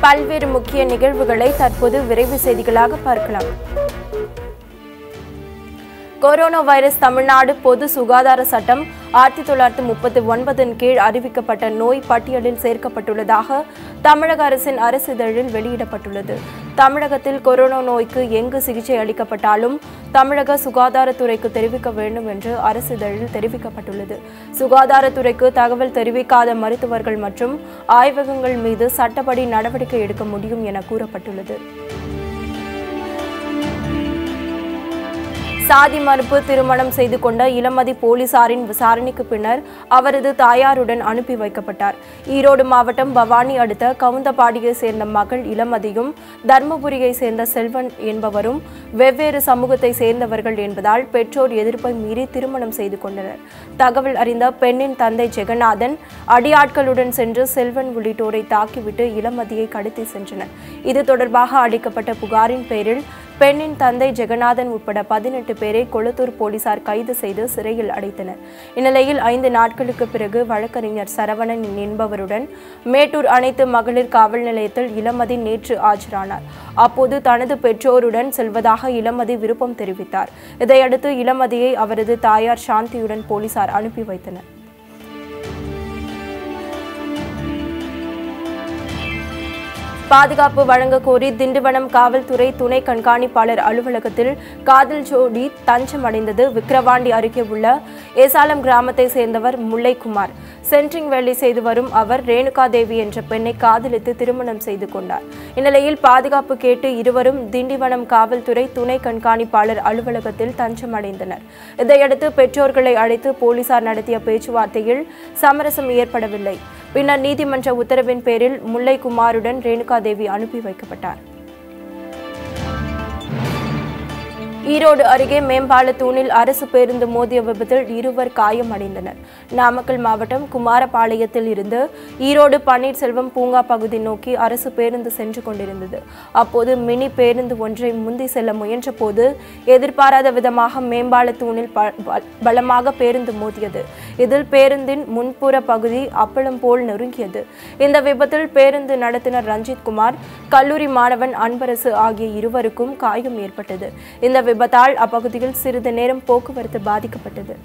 பல்வேறு முக்கிய நிகழ்வுகளை தற்போது விரைவு செய்திகளாக பார்க்கலாம் கொரோனா வைரஸ் தமிழ்நாடு பொது சுகாதார சட்டம் ஆயிரத்தி தொள்ளாயிரத்தி முப்பத்தி ஒன்பதின் கீழ் அறிவிக்கப்பட்ட நோய் பட்டியலில் சேர்க்கப்பட்டுள்ளதாக தமிழக அரசின் அரசிதழில் வெளியிடப்பட்டுள்ளது தமிழகத்தில் கொரோனா நோய்க்கு எங்கு சிகிச்சை அளிக்கப்பட்டாலும் தமிழக சுகாதாரத்துறைக்கு தெரிவிக்க வேண்டும் என்று அரசிதழில் தெரிவிக்கப்பட்டுள்ளது சுகாதாரத்துறைக்கு தகவல் தெரிவிக்காத மருத்துவர்கள் மற்றும் ஆய்வகங்கள் மீது சட்டப்படி நடவடிக்கை எடுக்க முடியும் என கூறப்பட்டுள்ளது சாதி மறுப்பு திருமணம் செய்து கொண்ட இளமதி போலீசாரின் விசாரணைக்கு பின்னர் அவரது தாயாருடன் அனுப்பி வைக்கப்பட்டார் ஈரோடு மாவட்டம் பவானி அடுத்த கவுந்தபாடியை சேர்ந்த மகள் இளமதியும் தர்மபுரியை சேர்ந்த செல்வன் என்பவரும் வெவ்வேறு சமூகத்தை சேர்ந்தவர்கள் என்பதால் பெற்றோர் எதிர்ப்பை மீறி திருமணம் செய்து கொண்டனர் தகவல் அறிந்த பெண்ணின் தந்தை ஜெகநாதன் அடியாட்களுடன் சென்று செல்வன் உள்ளிட்டோரை தாக்கிவிட்டு இளமதியை கடத்தி சென்றனர் இது தொடர்பாக அளிக்கப்பட்ட புகாரின் பேரில் பெண்ணின் தந்தை ஜெகநாதன் உட்பட பதினெட்டு பேரை கொளத்தூர் போலீசார் கைது செய்து சிறையில் அடைத்தனர் இந்நிலையில் ஐந்து நாட்களுக்கு பிறகு வழக்கறிஞர் சரவணன் என்பவருடன் மேட்டூர் அனைத்து மகளிர் காவல் நிலையத்தில் இளமதி நேற்று ஆஜரானார் அப்போது தனது பெற்றோருடன் செல்வதாக இளமதி விருப்பம் தெரிவித்தார் இதையடுத்து இளமதியை அவரது தாயார் சாந்தியுடன் போலீசார் அனுப்பி வைத்தனர் பாதுகாப்பு வழங்க கோரி திண்டிவனம் காவல்துறை துணை கண்காணிப்பாளர் அலுவலகத்தில் காதல் ஜோடி தஞ்சம் அடைந்தது விக்கிரவாண்டி அருகே உள்ள ஏசாலம் கிராமத்தை சேர்ந்தவர் முல்லைக்குமார் சென்ட்ரிங் வேலை செய்து வரும் அவர் ரேணுகா தேவி என்ற பெண்ணை காதலித்து திருமணம் செய்து கொண்டார் இந்நிலையில் பாதுகாப்பு கேட்டு இருவரும் திண்டிவனம் காவல்துறை துணை கண்காணிப்பாளர் அலுவலகத்தில் தஞ்சம் அடைந்தனர் இதையடுத்து பெற்றோர்களை அழைத்து போலீசார் நடத்திய பேச்சுவார்த்தையில் சமரசம் ஏற்படவில்லை பின்னர் நீதிமன்ற உத்தரவின் பேரில் முல்லைக்குமாருடன் ரேணுகா தேவி அனுப்பி வைக்கப்பட்டார் ஈரோடு அருகே மேம்பால தூணில் அரசு பேருந்து மோதிய விபத்தில் இருவர் காயமடைந்தனர் நாமக்கல் மாவட்டம் குமாரபாளையத்தில் இருந்து ஈரோடு பன்னீர்செல்வம் பூங்கா பகுதி நோக்கி அரசு பேருந்து சென்று கொண்டிருந்தது அப்போது மினி பேருந்து ஒன்றை முந்தி செல்ல முயன்றபோது எதிர்பாராத விதமாக மேம்பால தூணில் ப- ப- பலமாக பேருந்து மோதியது இதில் பேருந்தின் முன்புற பகுதி அப்பளம் போல் நொறுங்கியது இந்த விபத்தில் பேருந்து நடத்துனர் ரஞ்சித் குமார் கல்லூரி மாணவன் அன்பரசு ஆகிய இருவருக்கும் காயம் ஏற்பட்டது இந்த விபத்தால் அப்பகுதியில் சிறிது நேரம் போக்குவரத்து பாதிக்கப்பட்டது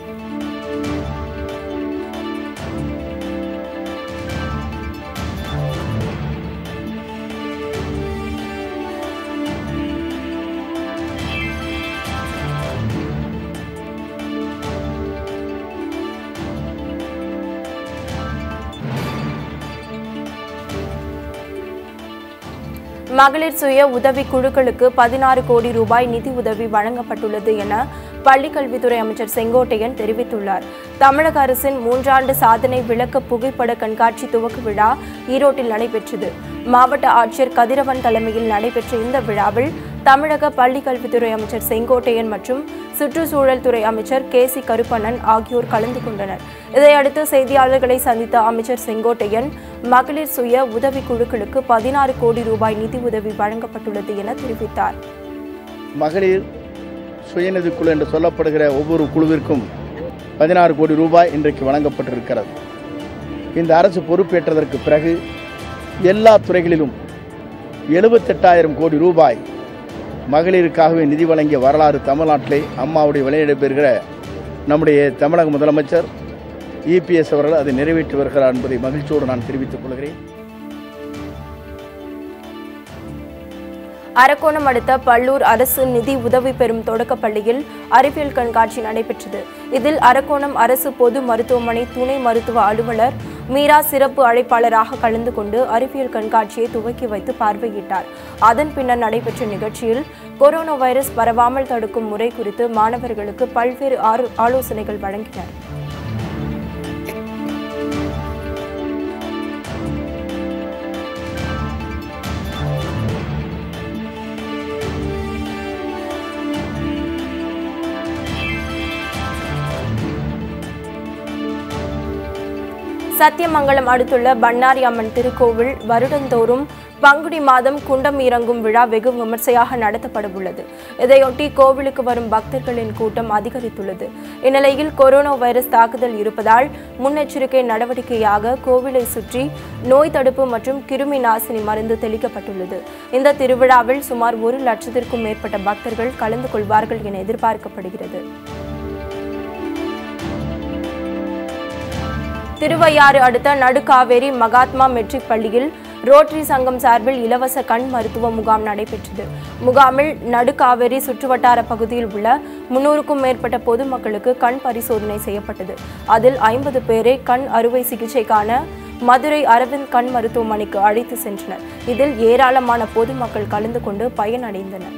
மகளிர் சுய உதவி குழுக்களுக்கு பதினாறு கோடி ரூபாய் நிதி உதவி வழங்கப்பட்டுள்ளது என பள்ளிக்கல்வித்துறை அமைச்சர் செங்கோட்டையன் தெரிவித்துள்ளார் தமிழக அரசின் மூன்றாண்டு சாதனை விளக்க புகைப்பட கண்காட்சி துவக்க விழா ஈரோட்டில் நடைபெற்றது மாவட்ட ஆட்சியர் கதிரவன் தலைமையில் நடைபெற்ற இந்த விழாவில் தமிழக பள்ளிக்கல்வித்துறை அமைச்சர் செங்கோட்டையன் மற்றும் சுற்றுச்சூழல் துறை அமைச்சர் கே சி கருப்பண்ணன் ஆகியோர் கலந்து கொண்டனர் இதையடுத்து செய்தியாளர்களை சந்தித்த அமைச்சர் செங்கோட்டையன் மகளிர் சுய உதவி குழுக்களுக்கு பதினாறு கோடி ரூபாய் நிதி உதவி வழங்கப்பட்டுள்ளது என தெரிவித்தார் மகளிர் சுயநிதி குழு என்று சொல்லப்படுகிற ஒவ்வொரு குழுவிற்கும் பதினாறு கோடி ரூபாய் இன்றைக்கு வழங்கப்பட்டிருக்கிறது இந்த அரசு பொறுப்பேற்றதற்கு பிறகு எல்லா துறைகளிலும் எழுபத்தெட்டாயிரம் கோடி ரூபாய் மகளிருக்காகவே நிதி வழங்கிய வரலாறு தமிழ்நாட்டிலே அம்மாவுடைய வெளியிடப்பெறுகிற நம்முடைய தமிழக முதலமைச்சர் இபிஎஸ் அவர்கள் அதை நிறைவேற்றி வருகிறார் என்பதை மகிழ்ச்சியோடு நான் தெரிவித்துக் கொள்கிறேன் அரக்கோணம் அடுத்த பள்ளூர் அரசு நிதி உதவி பெறும் தொடக்கப் பள்ளியில் அறிவியல் கண்காட்சி நடைபெற்றது இதில் அரக்கோணம் அரசு பொது மருத்துவமனை துணை மருத்துவ அலுவலர் மீரா சிறப்பு அழைப்பாளராக கலந்து கொண்டு அறிவியல் கண்காட்சியை துவக்கி வைத்து பார்வையிட்டார் அதன் பின்னர் நடைபெற்ற நிகழ்ச்சியில் கொரோனா வைரஸ் பரவாமல் தடுக்கும் முறை குறித்து மாணவர்களுக்கு பல்வேறு ஆறு- ஆலோசனைகள் வழங்கினர் சத்தியமங்கலம் அடுத்துள்ள பண்ணாரி அம்மன் திருக்கோவில் வருடந்தோறும் பங்குனி மாதம் குண்டம் இறங்கும் விழா வெகு விமர்சையாக நடத்தப்பட உள்ளது இதையொட்டி கோவிலுக்கு வரும் பக்தர்களின் கூட்டம் அதிகரித்துள்ளது இந்நிலையில் கொரோனா வைரஸ் தாக்குதல் இருப்பதால் முன்னெச்சரிக்கை நடவடிக்கையாக கோவிலை சுற்றி நோய் தடுப்பு மற்றும் கிருமி நாசினி மருந்து தெளிக்கப்பட்டுள்ளது இந்த திருவிழாவில் சுமார் ஒரு லட்சத்திற்கும் மேற்பட்ட பக்தர்கள் கலந்து கொள்வார்கள் என எதிர்பார்க்கப்படுகிறது திருவையாறு அடுத்த நடுக்காவேரி மகாத்மா மெட்ரிக் பள்ளியில் ரோட்டரி சங்கம் சார்பில் இலவச கண் மருத்துவ முகாம் நடைபெற்றது முகாமில் நடுக்காவேரி சுற்றுவட்டார பகுதியில் உள்ள முன்னூறுக்கும் மேற்பட்ட பொதுமக்களுக்கு கண் பரிசோதனை செய்யப்பட்டது அதில் ஐம்பது பேரை கண் அறுவை சிகிச்சைக்கான மதுரை அரவிந்த் கண் மருத்துவமனைக்கு அழைத்து சென்றனர் இதில் ஏராளமான பொதுமக்கள் கலந்து கொண்டு பயனடைந்தனர்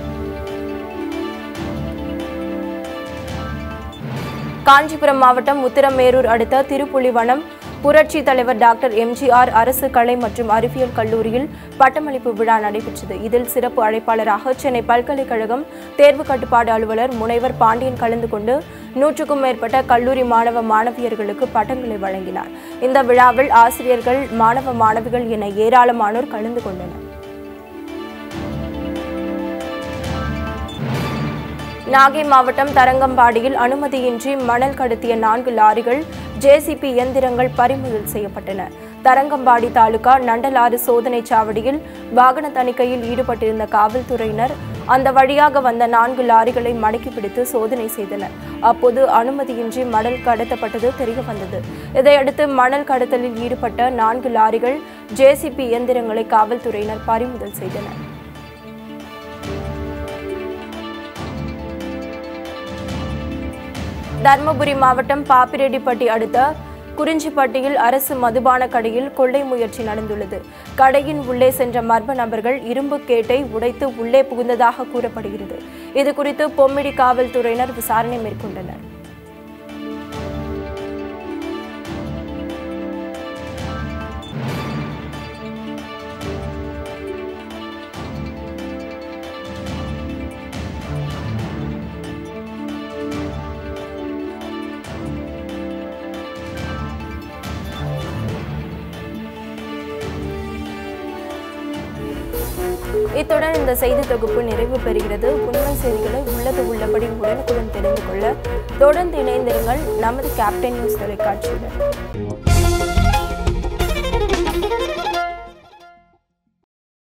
காஞ்சிபுரம் மாவட்டம் உத்திரமேரூர் அடுத்த திருப்புலிவனம் புரட்சி தலைவர் டாக்டர் எம்ஜிஆர் அரசு கலை மற்றும் அறிவியல் கல்லூரியில் பட்டமளிப்பு விழா நடைபெற்றது இதில் சிறப்பு அழைப்பாளராக சென்னை பல்கலைக்கழகம் தேர்வு கட்டுப்பாடு அலுவலர் முனைவர் பாண்டியன் கலந்து கொண்டு நூற்றுக்கும் மேற்பட்ட கல்லூரி மாணவ மாணவியர்களுக்கு பட்டங்களை வழங்கினார் இந்த விழாவில் ஆசிரியர்கள் மாணவ மாணவிகள் என ஏராளமானோர் கலந்து கொண்டனர் நாகை மாவட்டம் தரங்கம்பாடியில் அனுமதியின்றி மணல் கடத்திய நான்கு லாரிகள் ஜேசிபி இயந்திரங்கள் பறிமுதல் செய்யப்பட்டன தரங்கம்பாடி தாலுகா நண்டலாறு சோதனைச் சாவடியில் வாகன தணிக்கையில் ஈடுபட்டிருந்த காவல்துறையினர் அந்த வழியாக வந்த நான்கு லாரிகளை மடக்கி பிடித்து சோதனை செய்தனர் அப்போது அனுமதியின்றி மணல் கடத்தப்பட்டது தெரிய வந்தது இதையடுத்து மணல் கடத்தலில் ஈடுபட்ட நான்கு லாரிகள் ஜேசிபி இயந்திரங்களை காவல்துறையினர் பறிமுதல் செய்தனர் தருமபுரி மாவட்டம் பாப்பிரெட்டிப்பட்டி அடுத்த குறிஞ்சிப்பட்டியில் அரசு மதுபான கடையில் கொள்ளை முயற்சி நடந்துள்ளது கடையின் உள்ளே சென்ற மர்ம நபர்கள் இரும்பு கேட்டை உடைத்து உள்ளே புகுந்ததாக கூறப்படுகிறது இது குறித்து பொம்மிடி காவல்துறையினர் விசாரணை மேற்கொண்டனர் இத்துடன் இந்த செய்தி தொகுப்பு நிறைவு பெறுகிறது உண்மை செய்திகளை உள்ளது உள்ளபடி உடனுக்குடன் தெரிந்து கொள்ள தொடர்ந்து இணைந்திருங்கள் நமது கேப்டன் நியூஸ் தொலைக்காட்சியுடன்